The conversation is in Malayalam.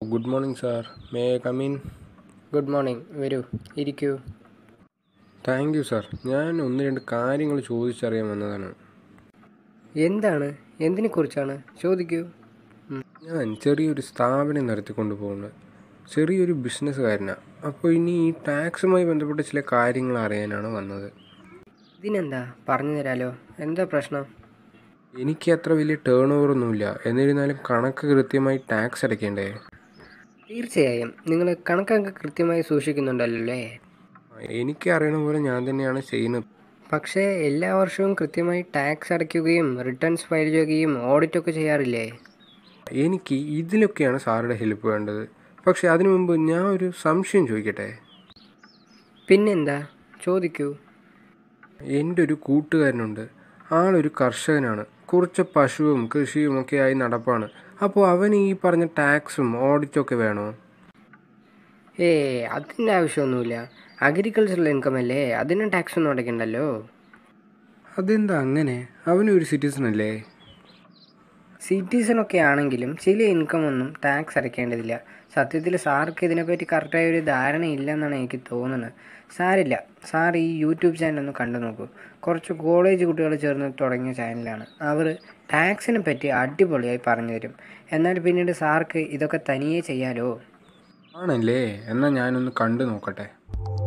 good morning sir may I come in good morning വരൂ ഇരിക്കൂ താങ്ക് യു സാർ ഞാൻ ഒന്ന് രണ്ട് കാര്യങ്ങൾ ചോദിച്ചറിയാൻ വന്നതാണ് എന്താണ് എന്തിനെക്കുറിച്ചാണ് ചോദിക്കൂ ഞാൻ ചെറിയൊരു സ്ഥാപനം നടത്തിക്കൊണ്ട് പോകുന്നത് ചെറിയൊരു ബിസിനസ്സുകാരനാണ് അപ്പോൾ ഇനി ഈ ടാക്സുമായി ബന്ധപ്പെട്ട ചില കാര്യങ്ങൾ അറിയാനാണ് വന്നത് ഇതിനെന്താ പറഞ്ഞു തരാലോ എന്താ പ്രശ്നം എനിക്ക് അത്ര വലിയ ടേൺ ഓവർ ഒന്നുമില്ല എന്നിരുന്നാലും കണക്ക് കൃത്യമായി ടാക്സ് അടയ്ക്കേണ്ടേ തീർച്ചയായും നിങ്ങൾ കണക്കൊക്കെ കൃത്യമായി സൂക്ഷിക്കുന്നുണ്ടല്ലോ അല്ലേ എനിക്ക് അറിയണ പോലെ ഞാൻ തന്നെയാണ് ചെയ്യുന്നത് പക്ഷേ എല്ലാ വർഷവും കൃത്യമായി ടാക്സ് അടയ്ക്കുകയും റിട്ടേൺസ് ഫയൽ ചെയ്യുകയും ഓഡിറ്റൊക്കെ ചെയ്യാറില്ലേ എനിക്ക് ഇതിലൊക്കെയാണ് സാറുടെ ഹെൽപ്പ് വേണ്ടത് പക്ഷേ അതിനു മുമ്പ് ഞാൻ ഒരു സംശയം ചോദിക്കട്ടെ പിന്നെന്താ ചോദിക്കൂ എൻ്റെ ഒരു കൂട്ടുകാരനുണ്ട് ആളൊരു കർഷകനാണ് കുറച്ച് പശുവും കൃഷിയും ഒക്കെ ആയി നടപ്പാണ് അപ്പോൾ അവന് ഈ പറഞ്ഞ ടാക്സും ഓഡിറ്റൊക്കെ വേണോ ഏ അതിൻ്റെ ആവശ്യമൊന്നുമില്ല അഗ്രികൾച്ചറൽ ഇൻകം അല്ലേ അതിന് ടാക്സ് ഒന്നും അടയ്ക്കണ്ടല്ലോ അതെന്താ അങ്ങനെ അവനൊരു സിറ്റിസൺ അല്ലേ സിറ്റിസണൊക്കെ ആണെങ്കിലും ചില ഇൻകം ഒന്നും ടാക്സ് അടയ്ക്കേണ്ടതില്ല സത്യത്തിൽ സാർക്ക് ഇതിനെപ്പറ്റി കറക്റ്റായ ഒരു ധാരണ ഇല്ലെന്നാണ് എനിക്ക് തോന്നുന്നത് സാരില്ല സാർ ഈ യൂട്യൂബ് ചാനൽ ഒന്ന് കണ്ടു നോക്കൂ കുറച്ച് കോളേജ് കുട്ടികൾ ചേർന്ന് തുടങ്ങിയ ചാനലാണ് അവർ ടാക്സിനെ പറ്റി അടിപൊളിയായി പറഞ്ഞു തരും എന്നാൽ പിന്നീട് സാർക്ക് ഇതൊക്കെ തനിയെ ചെയ്യാലോ ആണല്ലേ എന്നാൽ ഞാനൊന്ന് കണ്ടു നോക്കട്ടെ